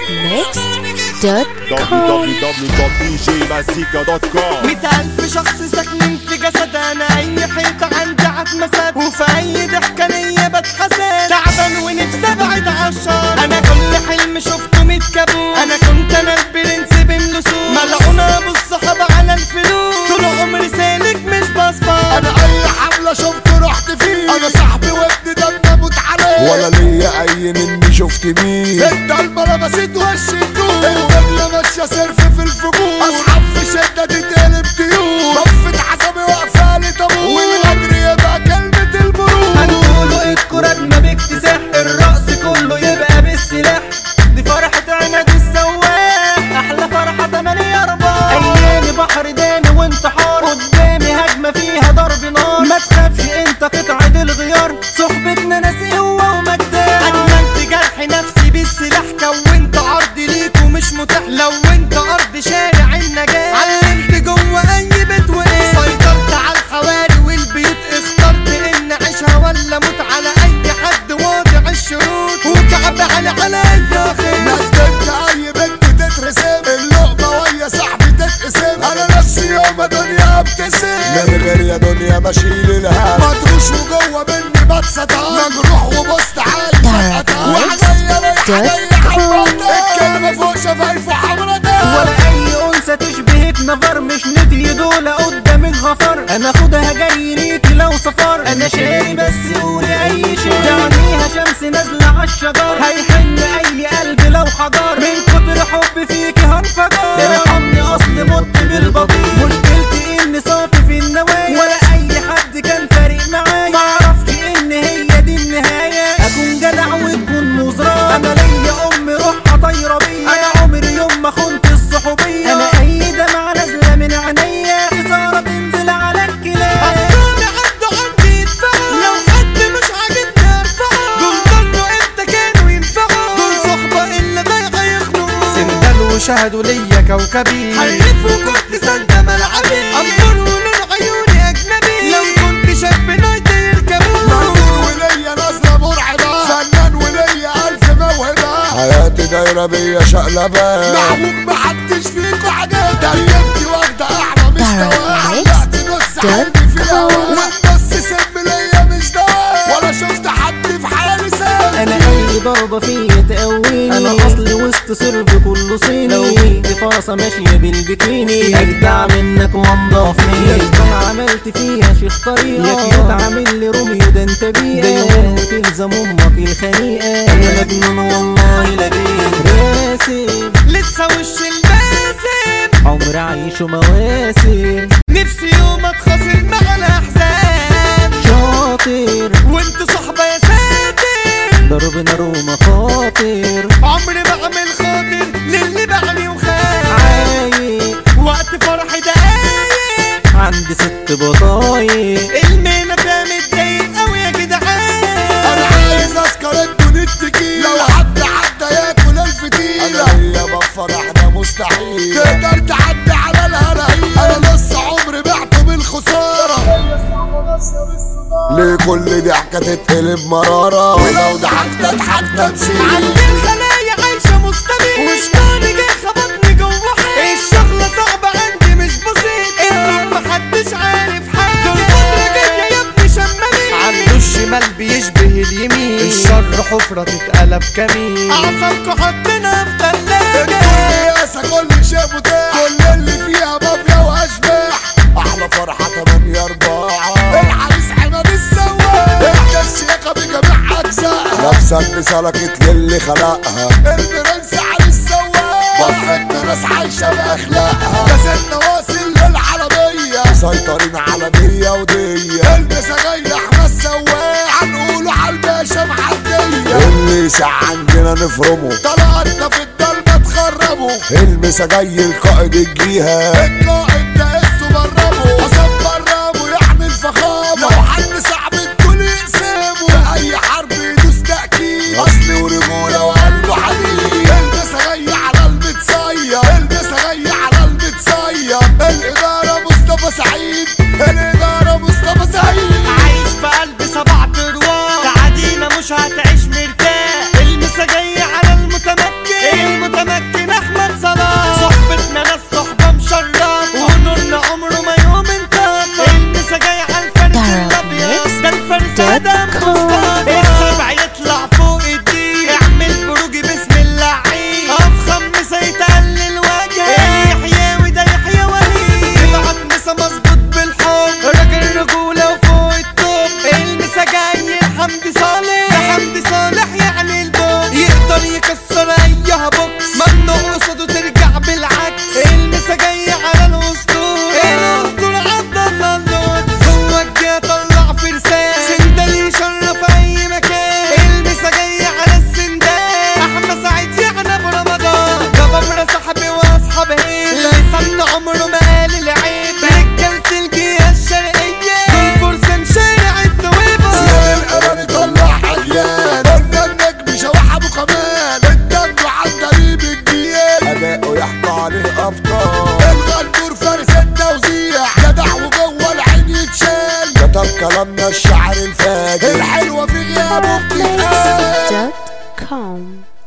arabmix.com www.djmazika.com مية ألف شخص ساكنين في جسد أنا أي حيطة عندي عتمسد وفي أي ضحكة ليا بتحسد تعبان ونفسي أبعد عالشر أنا كل حلم شفته ميت كابوس أنا كنت أنا البرنس بين لصوص ملعونة أبو الصحاب على الفلوس طول عمري سالك مش بصفر انا اي حملة شفته رحت فيه انا صاحبي وابني ده بموت عليه ولا ليا اي مني شفت مين الضلمة لبست وش النور الدنيا ماشية صرف في الفجور اصحاب في شدة تتقلب طيور رفة عزمي واقفة لي طابور والغدر يبقى كلمة المرور هنقوله الكرة ما باكتساح الرقص كله يبقى بالسلاح دي فرحة عماد السواح أحلى فرحة تمانية أربعة أيامي بحر دامي وانتحار قدامي هجمة فيها ضرب نار ما تخافش انت قطعة الغيار صحبتنا ناس قوة ومجدار أدمنت جرح نفسي بالسلاح كونت عرض ليك ومش متاح لو انت أرض شارع النجاة علمت جوه أي بيت وإيه سيطرت على الحواري والبيوت اخترت إن أعيشها ولا موت على أي حد واضع الشروط وكعب على على أي خير ندمت اي بنت تترسم اللقمة ويا صاحبي تتقسم انا نفسي يوم دنيا ابتسم من غير يا دنيا بشيل الهم مدروش وجوه مني بتصدع مجروح وبصت عالي وعليا رايح عليا الكلمة فوق شفايفه حمرا ولا اي انثى تشبهك نفر مش ندي دول قدامك غفر انا خدها جاي ليكي لو سفر انا شاري بس قولي اي شيء دعنيها شمس نازله عالشجر هيحن اي قلب لو حضر من كتر حب فيكي هنفجر ارحمني اصل مت بالبطيء مشكلتي اني صافي في النوايا ولا اي حد كان فارق معايا معرفش ان هي دي النهايه اكون جدع وتكون مزرعه انا ليا ام روحها طايره بيا انا عمري يوم ما خنت الصحوبيه انا اي دمعه نازله من عينيا خساره تنزل على الكلاب اصلي عنده عندي يدفعوا لو حد مش عاجبني ارفعه دول ضلوا امتى كانوا ينفعوا دول صحبه اللي ضايعه يخنقوا سندال وشهدوا ليا كوكبي حرفوا كنت سند ملعبي امر ولون عيوني اجنبي لو كنت شاب نايت يركبوا مجنون وليا نظرة مرعبة فنان وليا ألف موهبة حياتي دايرة بيا شقلبة معوج محدش فيكو عجب دنيتي واخدة أعلى مستوى حلقت نص عندي في الهوا والنص سم ليا مش دواء ولا شفت حد في حالي سام انا اي ضربة فيا تقويني انا اصلي وسط سرب كله صيني لو بنت فاصة ماشية بالبكيني اجدع منك وانضاف مني انا عملت فيها شيخ طريقة يا كيوت عامل لي روميو ده انت بيئة ده يوم تلزم امك الخنيقة انا مجنون والله لبيت راسم لسه وش الباسم عمر عايشه مواسم نفسي يوم اتخاصم مع الاحزان شاطر وانت صحبة يا ساتر ضرب نار ومخاطر عمري بعمل خاطر للي بعمي وخاف عايق وقت فرحي دقايق عندي ست بطايق المينا فيها متضايق اوي يا أنا جدعان عايز أسكر الدنيا التقيل لو حد عدى ياكل الفتيل أنا هي بفرحنا مستحيل تقدر تعدي على الهرايل أنا نص عمري بعته بالخسارة ليه كل ضحكة تتقلب مرارة ولو ضحكت اضحك تمثيل عندي الخلايا عايشة مستبيل وشطاني جاي خبطني جوه حيل الشغلة صعبة عندي مش بسيط النوم محدش عارف حاجة الفترة جاية يا ابني شمامين عنده الشمال بيشبه اليمين الشر حفرة تتقلب كمين أعصابكوا حطينا في تلاجة الدنيا كل شيء متاح كل اللي فيها مافيا واشباح احلى فرحه تمانية اربعة العريس عماد السواق انت الشياقة بجميع اجزائها نفسك بسلكت للي خلقها البرنس علي السواق بفتنا ناس عايشة باخلاقها جسدنا واصل للعربية مسيطرين على دية ودية المسا جاي احمد سواق هنقوله على الباشا معدية اللي يسع عندنا نفرمه طلعتنا في الضلمة تخربه المسا جاي القائد الجيهة القائد ده اسمه بربه حسب بربه يعمل فخامة لو حد صعب الكل يقسمه في أي حرب يدوس تأكيد أصلي ورجولة وقلبه حديد المسا جاي على المتصير المسا جاي على المتصير الإدارة مصطفى سعيد الإدارة مصطفى سعيد عايش في قلب سبع ارواح تعدينا مش هتعيش مرتاح المسا جاي على المتمكن المتمكن يقدر يكسر اي بوكس ممنوع قصاده ترجع بالعكس المسا جاي على الاسطول الاسطول عدى النوت هو الجاي طلع فرسان سندال يشرف اي مكان المسا جاي على السندال احمد سعيد يعني برمضان جبابرة صاحبي واصحاب هيل لسان عمره ما قال العيب رجالة الجهة الشرقية دول فرسان شارع الدويبة القرار طلع عيان قلنا النجم شوح ابو كمال الدم عندليب الجيال ابائه يحكوا عليه ابطال الغندور فارس التوزيع جدع وجوه العين يتشال كتب كلامنا الشعر الفاجر الحلوه في غيابه بتتقال Dot com.